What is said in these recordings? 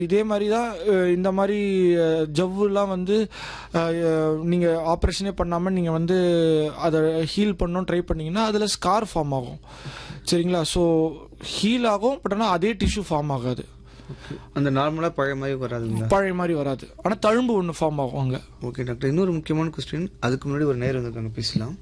இதே மாதிரி தான் அஹ், இந்த மாதிரி அஹ், ஜவ்வுலாம் வந்து அஹ், நீங்க ஆப்ரேஷனே பண்ணாம நீங்க வந்து அதை ஹீல் பண்ணணும் ட்ரை பண்ணீங்கன்னா அதுல ஸ்கார் ஃபார்ம் ஆகும் சரிங்களா ஸோ ஹீல் ஆகும் பட் ஆனால் அதே டிஷ்யூ ஃபார்ம் ஆகாது அந்த நார்மலாக பழைய மாதிரி வராதுங்களா பழைய மாதிரி வராது ஆனால் தழும்பு ஒன்று ஃபார்ம் ஆகும் அங்கே ஓகே டாக்டர் இன்னொரு முக்கியமான கொஸ்டின் அதுக்கு முன்னாடி ஒரு நேரம் வந்திருக்காங்க பேசலாம்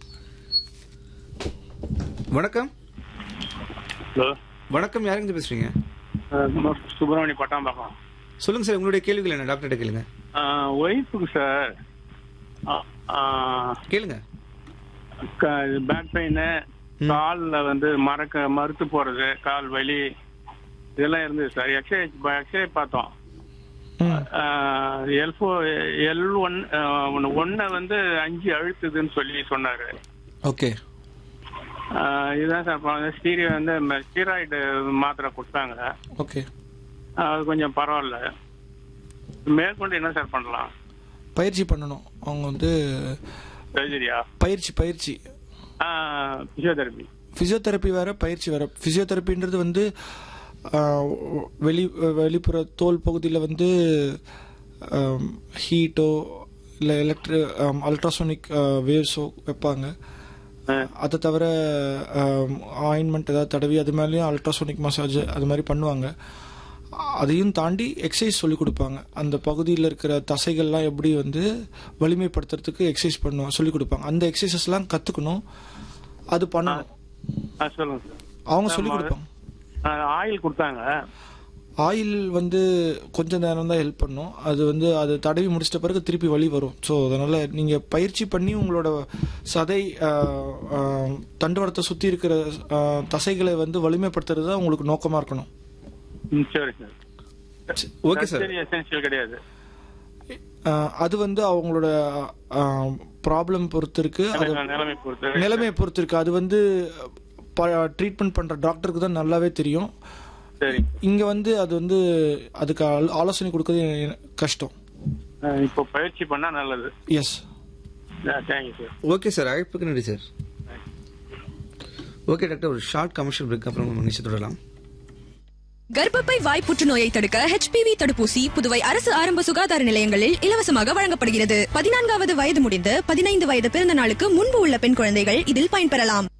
வணக்கம் ஹலோ வணக்கம் யாருங்க பேசுறீங்க சுப்பிரமணிய பட்டாம்பாக்கம் சொல்லுங்க சார் உங்களுடைய கேள்விகள் என்ன டாக்டர்கிட்ட கேளுங்க ஒய்ஃபுக்கு சார் கேளுங்க பேக் பெயின் காலில் வந்து மறக்க மறுத்து போறது கால் வலி இதெல்லாம் இருந்தது சார் எக்ஸசைஸ் எக்ஸசை பார்த்தோம் எல் ஃபோ எல் ஒன் ஒன்னை வந்து அஞ்சு அழுத்துதுன்னு சொல்லி சொன்னாரு ஓகே ஆஹ் இதுதான் சார் ஸ்டீரியோ வந்து ஸ்டீராய்டு மாத்திரை கொடுத்தாங்க ஓகே அது கொஞ்சம் பரவாயில்ல மேற்கொண்டு என்ன சார் பண்ணலாம் பயிற்சி பண்ணணும் அவங்க வந்து சர்ஜரியா பயிற்சி பயிற்சி பிசியோதெரபி ஃபிசியோதெரப்பி வேற பயிற்சி வேற ஃபிசியோதெரப்பின்றது வந்து ஆஹ், வெளி வெளிப்புற தோல் பகுதியில் வந்து ஹீட்டோ இல்லை எலக்ட்ரி அல்ட்ராசோனிக் வேவ்ஸோ வைப்பாங்க அதை தவிர ஆயின்மெண்ட் ஏதாவது தடவி அது மேலேயும் அல்ட்ராசோனிக் மசாஜ் அது மாதிரி பண்ணுவாங்க அதையும் தாண்டி எக்ஸசைஸ் சொல்லி கொடுப்பாங்க அந்த பகுதியில் இருக்கிற தசைகள்லாம் எப்படி வந்து வலிமைப்படுத்துறதுக்கு எக்ஸசைஸ் பண்ணுவோம் சொல்லி கொடுப்பாங்க அந்த எக்ஸசைசஸ்லாம் கற்றுக்கணும் அது பண்ணணும் ஆ சொல்லுங்க சார் அவங்க சொல்லி கொடுப்பாங்க ஆயில் கொடுத்தாங்க ஆயில் வந்து கொஞ்ச நேரம் தான் ஹெல்ப் பண்ணும் அது வந்து அது தடவி முடிச்சிட்ட பிறகு திருப்பி வலி வரும் ஸோ அதனால நீங்க பயிற்சி பண்ணி உங்களோட சதை ஆஹ், ஆஹ், தண்டுவடத்தை சுத்தி இருக்கிற ஆஹ், தசைகளை வந்து வலிமைப்படுத்துறது தான் உங்களுக்கு நோக்கமா இருக்கணும் ம், சரி சார் ஓகே சார் சரி எசென்சியல் கிடையாது ஆஹ், அது வந்து அவங்களோட ப்ராப்ளம் பொறுத்து இருக்கு அது நிலைமை பொறுத்து நிலைமையை பொறுத்து இருக்கு அது வந்து ட்ரீட்மெண்ட் பண்ற டாக்டருக்கு தான் நல்லாவே தெரியும் சரி இங்க வந்து அது வந்து அதுக்கு ஆல்- ஆலோசனை கொடுக்கறது கஷ்டம் ஆ, இப்போ பயிற்சி பண்ணா நல்லது yes thank you sir okay sir அழைப்புக்கு நன்றி சார் ஓகே டாக்டர் ஒரு ஷார்ட் கமர்ஷியல் பிரேக் அப்புறம் நம்ம நிச்சயம் தொடரலாம் கர்ப்பப்பை வாய் புற்றுநோயை தடுக்க ஹெச்பிவி தடுப்பூசி புதுவை அரசு ஆரம்ப சுகாதார நிலையங்களில் இலவசமாக வழங்கப்படுகிறது பதினான்காவது வயது முடிந்து பதினைந்து வயது பிறந்த நாளுக்கு முன்பு உள்ள பெண் குழந்தைகள் இதில் பயன்பெறலாம்